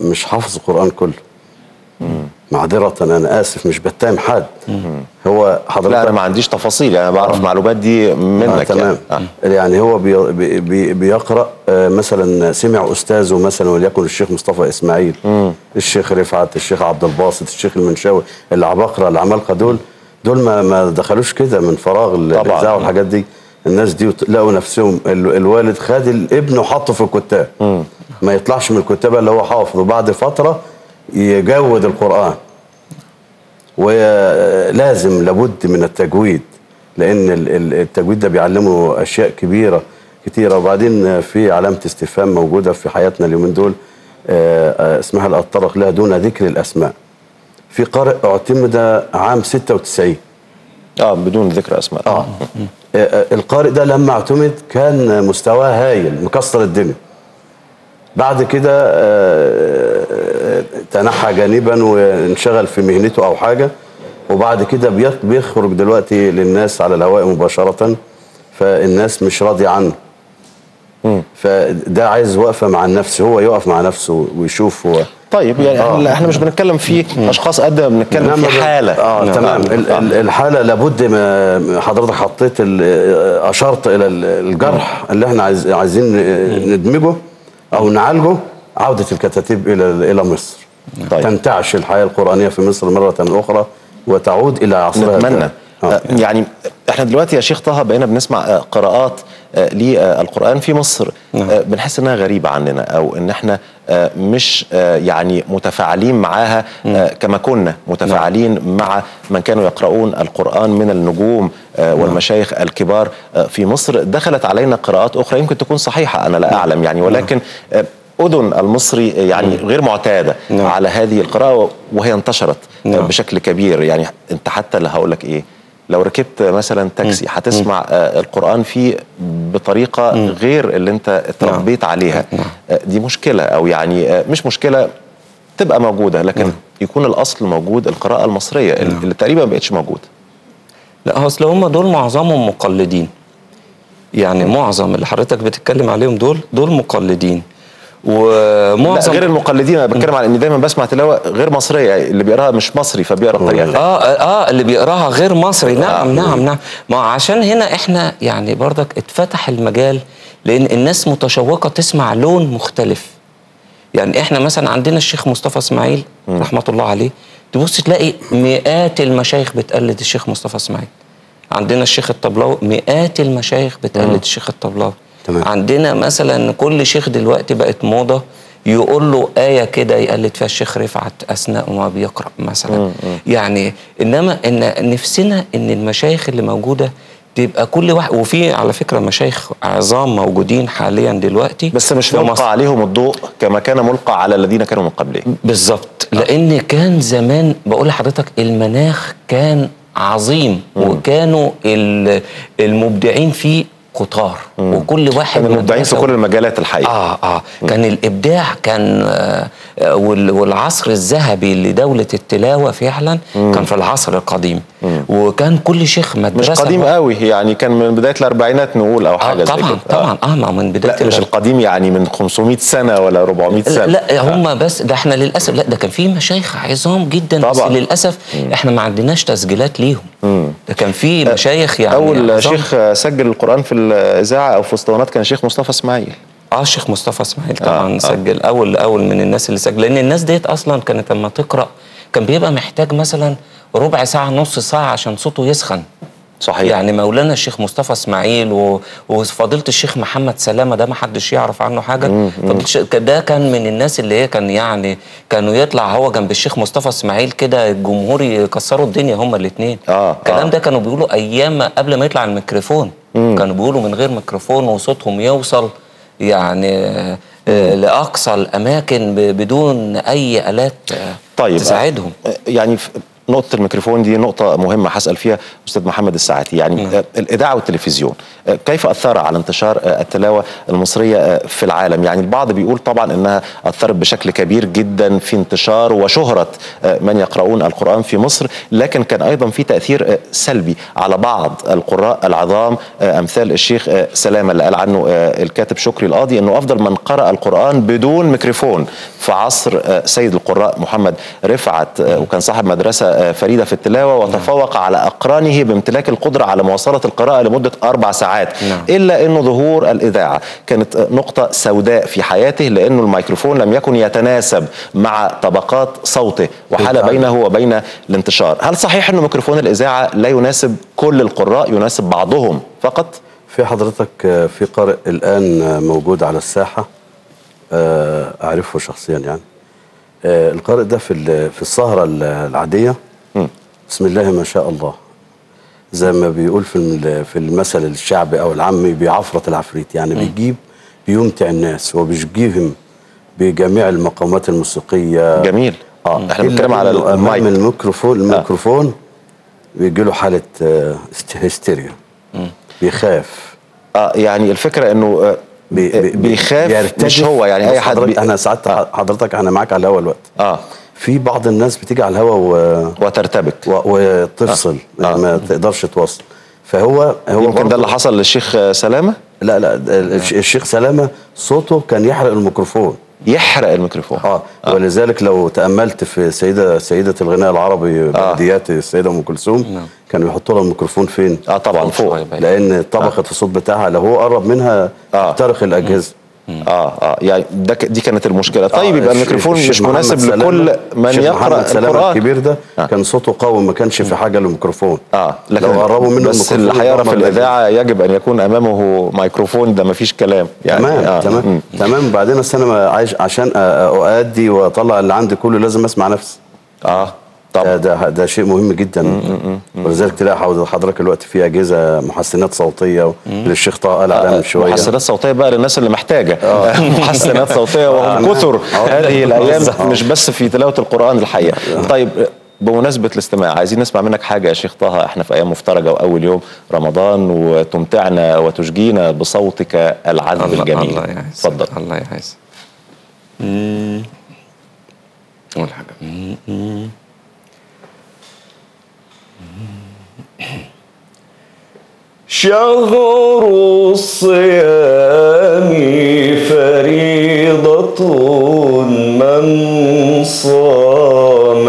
مش حافظ القران كله معذره انا اسف مش بتهم حد هو حضرتك لا انا ما عنديش تفاصيل يعني انا بعرف المعلومات دي آه منك تمام يعني آه. يعني هو بي بي بي بيقرا آه مثلا سمع استاذه مثلا وليكن الشيخ مصطفى اسماعيل مم. الشيخ رفعت الشيخ عبد الباسط الشيخ المنشاوي العباقره العمالقه دول دول ما ما دخلوش كده من فراغ ال- طبعاً. الاذاعه والحاجات دي الناس دي وت- لقوا نفسهم ال- الوالد خد الابن وحطه في الكتاب ما يطلعش من الكتاب اللي هو حافظ وبعد فتره يجود القران ولازم لابد من التجويد لان ال- ال- التجويد ده بيعلمه اشياء كبيره كتيره وبعدين في علامه استفهام موجوده في حياتنا اليومين دول آه، آه، اسمها الاتطرق لها دون ذكر الاسماء في قارئ اعتمد عام 96 اه بدون ذكر اسماء اه آه، القارئ ده لما اعتمد كان مستواه هايل مكسر الدنيا بعد كده آه، آه، تنحى جانبا وانشغل في مهنته او حاجه وبعد كده بيخ- بيخرج دلوقتي للناس على الهواء مباشره فالناس مش راضيه عنه فده عايز وقفه مع النفس هو يقف مع نفسه ويشوف هو طيب يعني آه. احنا احنا مش بنتكلم في اشخاص قد ما بنتكلم إنما في ب- حاله اه نعم. تمام ال- ال- الحاله لابد ما حضرتك حطيت ال- اشرت الى ال- الجرح اللي احنا عايز عايزين ندمجه او نعالجه عوده الكتاتيب الى الى مصر طيب. تنتعش الحياه القرانيه في مصر مره اخرى وتعود الى عصرها نتمنى الأول. آه. آه. يعني احنا دلوقتي يا شيخ طه بقينا بنسمع آه، قراءات آه، للقرآن في مصر آه، بنحس انها غريبة عننا او ان احنا آه، مش آه، يعني متفاعلين معاها آه، كما كنا متفاعلين مع من كانوا يقرؤون القرآن من النجوم آه، والمشايخ الكبار آه، في مصر دخلت علينا قراءات اخرى يمكن تكون صحيحة انا لا اعلم يعني ولكن آه، أذن المصري يعني غير معتادة نعم. على هذه القراءة وهي انتشرت آه، نعم. بشكل كبير يعني انت حتى اللي هقول لك ايه لو ركبت مثلا تاكسي هتسمع آه، القرآن فيه بطريقة غير اللي انت اتربيت عليها آه، دي مشكلة او يعني آه، مش مشكلة تبقى موجودة لكن يكون الأصل موجود القراءة المصرية اللي تقريبا ما بقتش موجودة لا هو اصل هم دول معظمهم مقلدين يعني معظم اللي حضرتك بتتكلم عليهم دول دول مقلدين لا ومعظم غير المقلدين انا بتكلم على اني دايما بسمع تلاوه غير مصريه اللي بيقراها مش مصري فبيقرا بطريقه تانية. اه اه اللي بيقراها غير مصري نعم آه. نعم نعم ما عشان هنا احنا يعني برضك اتفتح المجال لان الناس متشوقه تسمع لون مختلف يعني احنا مثلا عندنا الشيخ مصطفى اسماعيل رحمه الله عليه تبص تلاقي مئات المشايخ بتقلد الشيخ مصطفى اسماعيل عندنا الشيخ الطبلاوي مئات المشايخ بتقلد الشيخ الطبلاوي تمام. عندنا مثلا كل شيخ دلوقتي بقت موضه يقول له آية كده يقلد فيها الشيخ رفعت أثناء ما بيقرأ مثلا يعني إنما إن نفسنا إن المشايخ اللي موجودة تبقى كل واحد وفي على فكرة مشايخ عظام موجودين حاليا دلوقتي بس مش في مصر. ملقى عليهم الضوء كما كان ملقى على الذين كانوا من قبلهم بالظبط لان كان زمان بقول لحضرتك المناخ كان عظيم وكانوا ال- المبدعين فيه كتار وكل واحد كانوا مبدعين في مدرسة- كل المجالات الحقيقه اه اه كان الابداع كان آه آه، وال- والعصر الذهبي لدوله التلاوه فعلا كان في العصر القديم وكان كل شيخ مش مدرسه قديم قوي يعني كان من بدايه الاربعينات نقول او آه حاجه زي طبعا كده طبعا اه ما من بدايه لا مش الأربعينات. القديم يعني من 500 سنه ولا 400 سنه لا, لا هم بس ده احنا للاسف لا ده كان في مشايخ عظام جدا طبعاً. بس للاسف احنا ما عندناش تسجيلات ليهم ده كان في مشايخ يعني اول عظام. شيخ سجل القران في الاذاعه او في اسطوانات كان الشيخ مصطفى اسماعيل اه الشيخ مصطفى اسماعيل طبعا آه. آه. سجل اول اول من الناس اللي سجل لان الناس ديت اصلا كانت لما تقرا كان بيبقى محتاج مثلا ربع ساعه نص ساعه عشان صوته يسخن صحيح يعني مولانا الشيخ مصطفى اسماعيل و... وفضيله الشيخ محمد سلامه ده ما حدش يعرف عنه حاجه فضيله الشيخ ده كان من الناس اللي هي كان يعني كانوا يطلع هو جنب الشيخ مصطفى اسماعيل كده الجمهور يكسروا الدنيا هما الاثنين آه، الكلام آه. ده كانوا بيقولوا ايام قبل ما يطلع الميكروفون كانوا بيقولوا من غير ميكروفون وصوتهم يوصل يعني آه، لاقصى الاماكن ب- بدون اي الات آه، طيب تساعدهم آه، يعني في نقطة الميكروفون دي نقطة مهمة هسأل فيها أستاذ محمد الساعتي يعني نعم. آه، الإذاعة والتلفزيون آه، كيف أثر على انتشار آه، التلاوة المصرية آه، في العالم يعني البعض بيقول طبعا أنها أثرت بشكل كبير جدا في انتشار وشهرة آه، من يقرؤون القرآن في مصر لكن كان أيضا في تأثير آه، سلبي على بعض القراء العظام آه، أمثال الشيخ آه، سلامة اللي قال عنه آه، الكاتب شكري القاضي أنه أفضل من قرأ القرآن بدون ميكروفون في عصر آه، سيد القراء محمد رفعت آه، وكان صاحب مدرسة آه، فريدة في التلاوة وتفوق على أقرانه بامتلاك القدرة على مواصلة القراءة لمدة أربع ساعات نعم. إلا أنه ظهور الإذاعة كانت آه، نقطة سوداء في حياته لأنه الميكروفون لم يكن يتناسب مع طبقات صوته وحال بالفعل. بينه وبين الانتشار هل صحيح أنه ميكروفون الإذاعة لا يناسب كل القراء يناسب بعضهم فقط؟ في حضرتك آه، في قارئ الآن آه، موجود على الساحة آه، أعرفه شخصيا يعني آه، القارئ ده في ال- في السهرة ال- العادية مم. بسم الله ما شاء الله زي ما بيقول في الم- في المثل الشعبي أو العامي بيعفرط العفريت يعني بيجيب بيمتع الناس وبيشجيهم بجميع المقامات الموسيقية جميل اه احنا إلا بنتكلم على إنه أمام المايك الميكروفون الميكروفون بيجي له حالة آه، است- هستيريا بيخاف اه يعني الفكره انه آه، بي بي بيخاف بيرتجف. مش هو يعني بص اي حد حضرتك بي... انا ساعات حضرتك انا معاك على الهوا الوقت اه في بعض الناس بتيجي على الهوا و... وترتبك و... وتفصل آه. يعني ما تقدرش توصل فهو هو يمكن ده برضه- اللي حصل للشيخ آه، سلامه لا لا ده الش- الشيخ سلامه صوته كان يحرق الميكروفون يحرق الميكروفون اه, ولذلك لو تاملت في سيده سيده الغناء العربي بلديات السيده ام كلثوم نعم. كانوا يحطوا لها الميكروفون فين؟ اه طبعا فوق فوق شوية بعيد. لان طبقه الصوت بتاعها لو هو قرب منها آه. ترخ الاجهزه اه اه يعني ده ك- دي كانت المشكله طيب آه، يبقى الش- الميكروفون الشيخ مش محمد مناسب سلامة- لكل من الشيخ يقرا محمد سلامة القران الكبير ده آه. كان صوته قوي ما كانش في حاجه للميكروفون اه لكن لو قربوا منه بس الميكروفون اللي هيعرف يدمر الاذاعه يجب ان يكون امامه ميكروفون ده مفيش كلام يعني تمام آه. تمام مم. تمام بعدين أصل انا ما عايش عشان أ- أ- اؤدي واطلع اللي عندي كله لازم اسمع نفسي اه ده طبعا ده, ده شيء مهم جدا ولذلك تلاقي حضر- حضرتك الوقت في اجهزه محسنات صوتيه للشيخ طه قال عليها من شويه محسنات صوتيه بقى للناس اللي محتاجه محسنات صوتيه وهم آه. كثر آه. هذه الايام بالظبط. مش بس في تلاوه القران الحقيقه طيب بمناسبة الاستماع عايزين نسمع منك حاجة يا شيخ طه احنا في أيام مفترجة وأول يوم رمضان وتمتعنا وتشجينا بصوتك العذب الله الجميل الله يعزك اتفضل الله يعزك مم. أول حاجة مم. مم. شهر الصيام فريضة من صام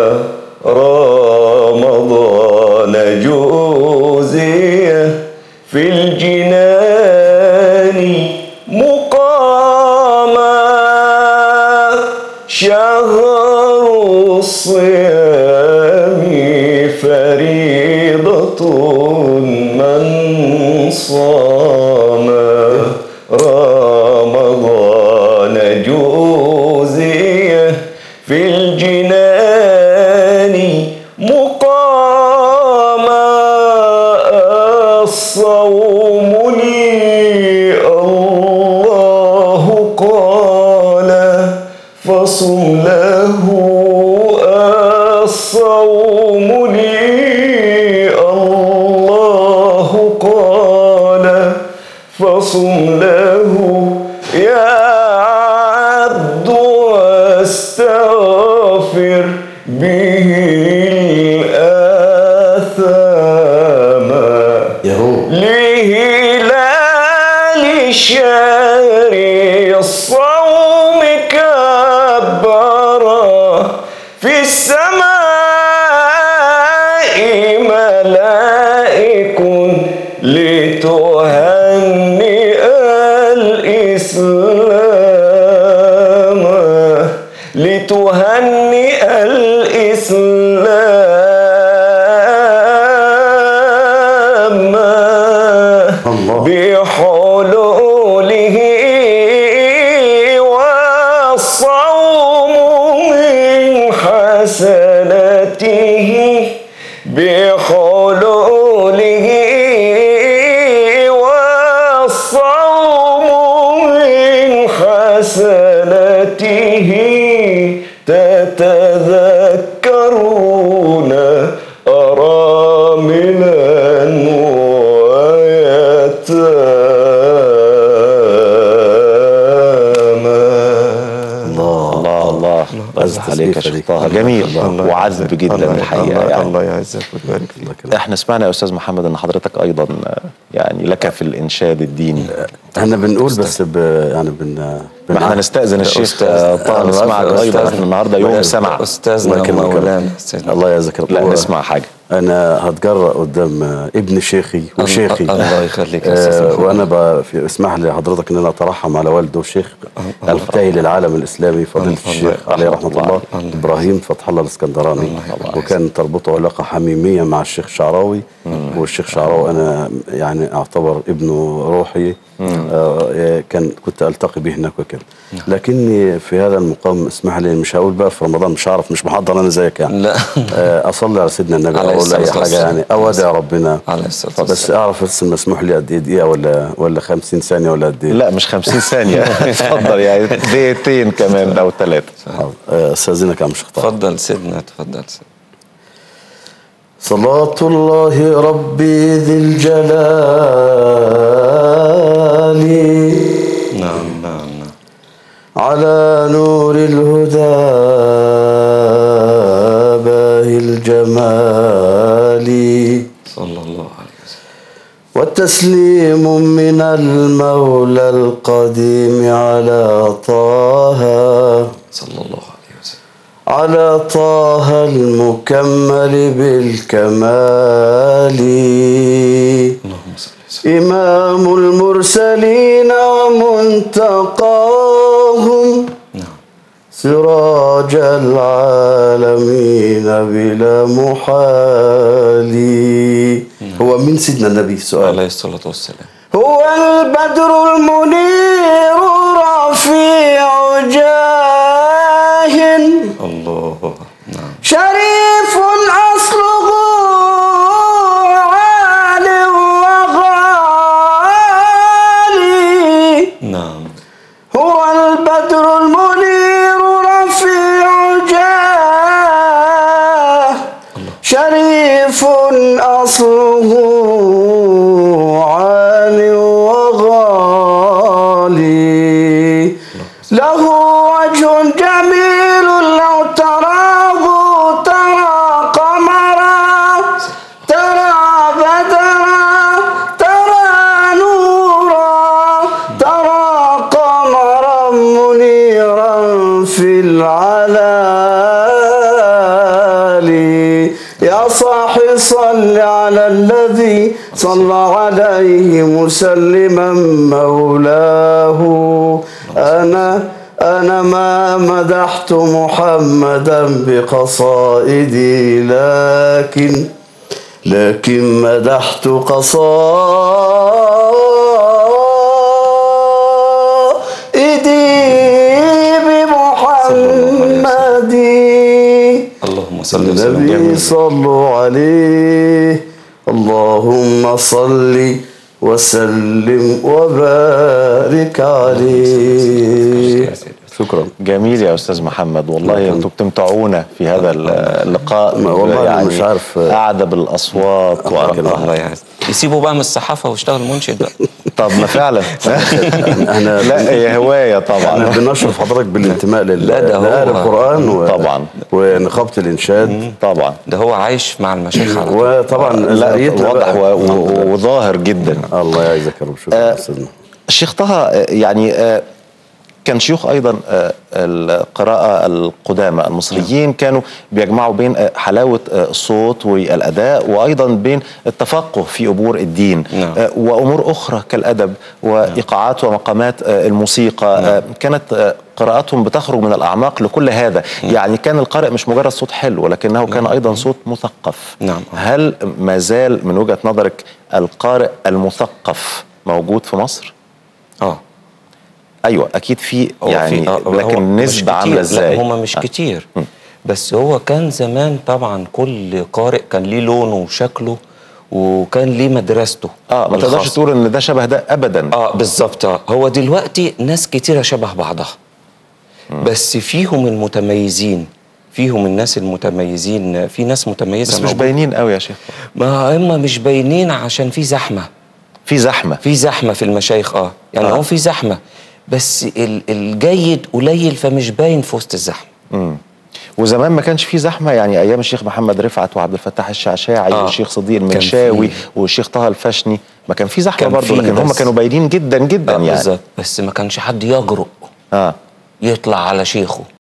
رمضان جوزيه في الجنان مقاما شهر الصيام فريضة من صام رمضان جوزيه في الجنان مقاما الصوم لي الله قال فصم له الصوم لي الله قال فصم له يا عبد واستغفر به الآثام يهو لهلال شهر الصوم كبر في السماء ملائك لتهنئ الإسلام لتهنئ الإسلام الله. بحلوله والصوم من حسنته بحلوله والصوم من حسنته تتذكرون أراملا ويتاما الله الله الله عزت الله عليك يا السيفة شيخ دي. طه جميل الله وعذب جدا الحقيقة يعني الله يعزك ويبارك فيك الله يكرمك. احنا سمعنا يا استاذ محمد ان حضرتك ايضا آه، يعني لك في الانشاد الديني احنا بنقول بس ب يعني بن ما احنا نستأذن الشيخ أستاذ. آه، طه آه، نسمعك أستاذ. ايضا احنا النهارده يوم سمع استاذنا الله يكرمك. ومولانا سيدنا الله يجزاك لا الله. نسمع حاجه انا هتجرأ قدام ابن شيخي وشيخي الله يخليك يا أستاذ آه محمد. وانا ب- في اسمح لي حضرتك ان انا اترحم على والده الشيخ الله الفتاهي للعالم الاسلامي فضيله الله الشيخ يرحمه. عليه رحمه الله الله. ابراهيم فتح الله الاسكندراني الله يرحمه. وكان تربطه علاقه حميميه مع الشيخ شعراوي والشيخ شعراوي انا يعني اعتبر ابنه روحي آه كان كنت التقي به هناك وكده لكني في هذا المقام اسمح لي مش هقول بقى في رمضان مش هعرف مش محضر انا زيك يعني لا. آه، اصلي على سيدنا النبي عليه او اقول اي الصلاة حاجه والسلام. يعني او ادعي ربنا عليه الصلاة بس والسلام. اعرف بس مسموح لي قد ايه دقيقه ولا ولا 50 ثانيه ولا قد ايه لا مش 50 ثانيه اتفضل يعني دقيقتين كمان او ثلاثه حاضر. آه، استاذنك يا عم شيخ طه. تفضل سيدنا تفضل سيدنا صلاة الله ربي ذي الجلال نعم نعم نعم على نور الهدى باهي الجمال صلى الله عليه وسلم والتسليم من المولى القديم على طه صلى الله عليه وسلم على طه المكمل بالكمال اللهم صل وسلم إمام المرسلين ومنتقاهم نعم سراج العالمين بلا محال هو من سيدنا النبي سؤال عليه الصلاة والسلام هو البدر المنير رفيع جاه الله نعم شريف أصله عال وغالي نعم هو البدر المنير رفيع جاه شريف أصله عال وغالي له وجه جميل لو تراه ترى قمرا ترى بدرا ترى نورا ترى قمرا منيرا في العلالي يا صاحي صل على الذي صلى عليه مسلما مولاه أنا أنا ما مدحت محمدا بقصائدي لكن لكن مدحت قصائدي بمحمد اللهم صل وسلم النبي جميل صلوا عليه اللهم صل وسلم وبارك عليه شكرا جميل يا استاذ محمد والله انتوا بتمتعونا في هذا اللقاء ما والله أنا مش عارف. قاعده بالاصوات وأرقام. الله يعز يسيبوا بقى من الصحافة ويشتغل منشد بقى طب ما فعلا احنا لا هي هوايه احنا طبعا بنشرف حضرتك بالانتماء لل لا، ده هو- لأهل القرآن و... طبعا. ونقابة الإنشاد طبعا ده هو عايش مع المشايخ على طول وطبعا لا زريتنا واضح بقى. و- و- وظاهر جدا الله يعزك يا رب شكرا يا أستاذنا الشيخ طه آه، يعني آه، كان شيوخ ايضا آه، القراءه القدامى المصريين كانوا بيجمعوا بين آه، حلاوه آه، الصوت والاداء وايضا بين التفقه في امور الدين نعم. آه، وامور اخرى كالادب وايقاعات ومقامات آه، الموسيقى آه، كانت آه، قراءتهم بتخرج من الاعماق لكل هذا يعني كان القارئ مش مجرد صوت حلو ولكنه كان ايضا صوت مثقف نعم. هل ما زال من وجهه نظرك القارئ المثقف موجود في مصر اه ايوه اكيد في هو يعني في- آه، هو لكن مش النسبه كتير. عامله ازاي لا هما مش آه. كتير بس هو كان زمان طبعا كل قارئ كان ليه لونه وشكله وكان ليه مدرسته اه ما تقدرش الخاصة. تقول ان ده شبه ده ابدا اه بالظبط آه. هو دلوقتي ناس كتيرة شبه بعضها بس فيهم المتميزين فيهم الناس المتميزين في ناس متميزة بس مش موجودة. باينين قوي يا شيخ ما هم مش باينين عشان في زحمة في زحمه في زحمة في المشايخ اه يعني آه. هو في زحمة بس ال- الجيد قليل فمش باين في وسط الزحمة مم. وزمان ما كانش فيه زحمه يعني ايام الشيخ محمد رفعت وعبد الفتاح الشعشاعي آه. والشيخ صديق كان المنشاوي في- والشيخ طه الفشني ما كان في زحمه كان برضه في لكن هم بس- كانوا باينين جدا جدا آه، يعني بالظبط بس ما كانش حد يجرؤ اه يطلع على شيخه